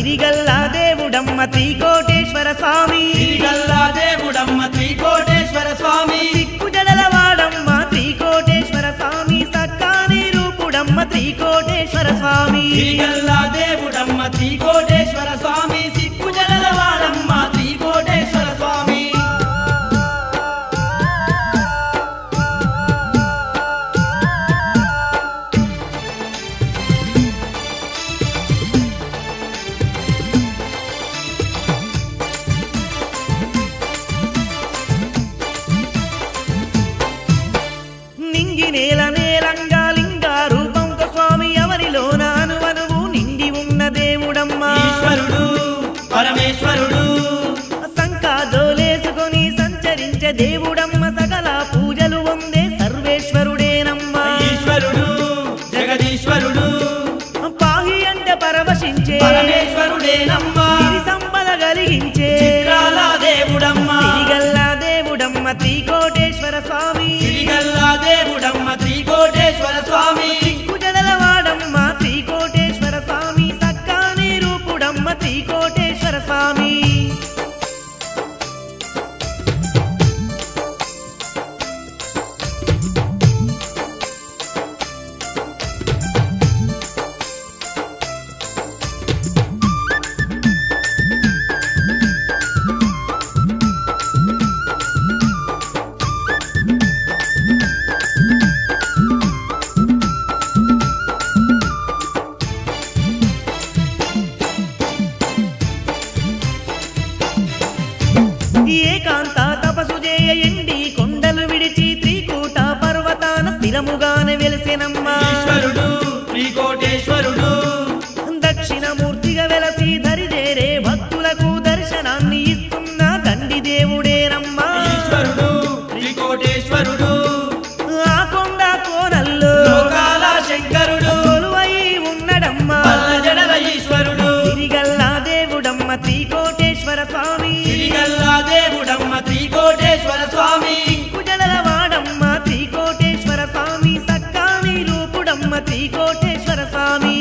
సిరిగల్లా దేవుడమ్మ త్రికోటేశ్వర స్వామి సిరిగల్లా దేవుడమ్మ త్రికోటేశ్వర స్వామి సిక్కు జడలవాడమ్మ త్రికోటేశ్వర స్వామి సక్కాని రూపుడమ్మ త్రికోటేశ్వర స్వామి సిరిగల్లా దేవుడమ్మ త్రికోటేశ్వర స్వామి సిక్కు జడలవాడమ్మ త్రికోటేశ్వర స్వామి నింగి నేల నేలంగా లింగా రూపంతో స్వామి ఎవరిలోన అనువనువు నిండి ఉన్న దేవుడమ్మ ఈశ్వరుడు పరమేశ్వరుడు సంకాజోలేసుకొని సంచరించే దేవుడమ్మ సకల పూజలు వందే సర్వేశ్వరుడేనమ్మ ఈశ్వరుడు జగదీశ్వరుడు పాహి అంటే పరవశించే పరమేశ్వరుడేనమ్మా సిరి సంపద కలిగించే చిత్రాల దేవుడమ్మ సిరిగల్లా దేవుడమ్మ త్రికోటేశ్వర స్వామి సిరిగల్లా దేవుడమ్మ త్రికోటేశ్వర స్వామి కుజడలవాడమ్మ త్రికోటేశ్వర స్వామి సక్కాని రూపుడమ్మ త్రికోటేశ్వర స్వామి ఏకాంత తపసు చేయ ఎండి కొండలు విడిచి త్రికూట పర్వతాన స్థిరముగానే వెలిసెనమ్మ ఈశ్వరుడు త్రికోటేశ్వరుడు దక్షిణమూర్తిగా వెలసి దరిదేరే భక్తులకు దర్శనాన్ని ఇస్తున్న దండి దేవుడేనమ్మ ఈశ్వరుడు త్రికోటేశ్వరుడు ఆ కొండ కోనల్లో లోకాల శంకరుడు కొలువై ఉన్నడమ్మ పల్ల జడల ఈశ్వరుడు సిరిగల్లా దేవుడమ్మ త్రికోటేశ్వర స్వామి సిరిగల్లా దేవుడమ్మ త్రికోటేశ్వర స్వామి కుజడల వాడమ్మ త్రికోటేశ్వర స్వామి సక్కాని రూపుడమ్మ త్రికోటేశ్వర స్వామి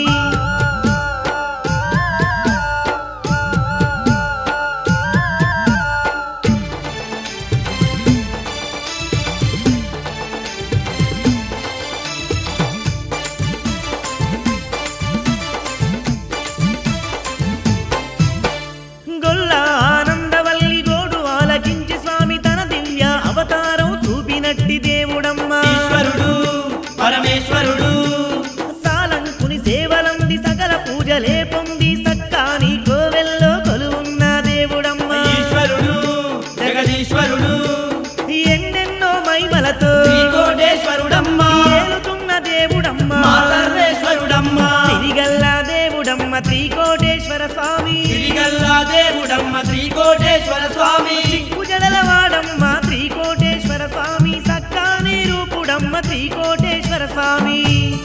గొల్ల ఆనందవల్లి గోడు ఆలకించి స్వామి తన దివ్య అవతారం చూపినట్టి దేవుడమ్మ ఈశ్వరుడు పరమేశ్వరుడు సాలంకుని సేవలంది సకల పూజలే పొంది సక్కాని కోవెల్లో కొలువున్న దేవుడమ్మ ఈశ్వరుడు జగదీశ్వరుడు ఎన్నెన్నో మైమలతో త్రికోటేశ్వరుడమ్మ ఏలుతున్న దేవుడమ్మ మా సర్వేశ్వరుడమ్మ సిరిగల్లా దేవుడమ్మ త్రికోటేశ్వర స్వామి సిరిగల్లా దేవుడమ్మ త్రికోటేశ్వర స్వామి కుజడల వాడమ్మ త్రికోటేశ్వర స్వామి సక్కాని రూపుడమ్మ త్రికోటేశ్వర స్వామి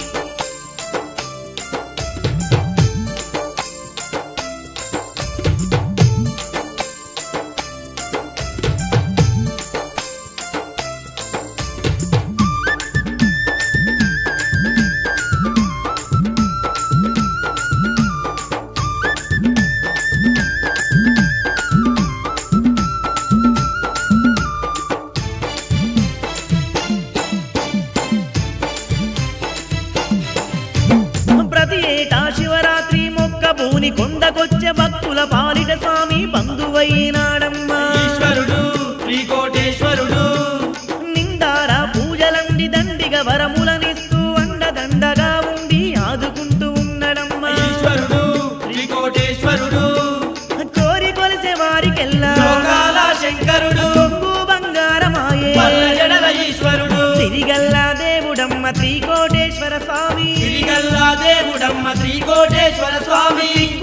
ప్రతి ఏటా శివరాత్రి మొక్క భూని కొండకొచ్చే భక్తుల పాలిట స్వామి బంధువైనాడమ్మా ఈశ్వరుడు త్రికోటేశ్వరుడు నిందార పూజలండి దండిగా వరములనిస్తూ అండదండగా ఉండి ఆదుకుంటూ ఉన్నడమ్మా ఈశ్వరుడు త్రికోటేశ్వరుడు కోరి కొలిసే వారికెల్లా లోకాల శంకరుడు కొంగు బంగారమాయే పల్ల జడల ఈశ్వరుడు సిరిగల్లా దేవుడమ్మ త్రికోటేశ్వర స్వామి సిరిగల్లా దేవుడమ్మ త్రికోటేశ్వర స్వామి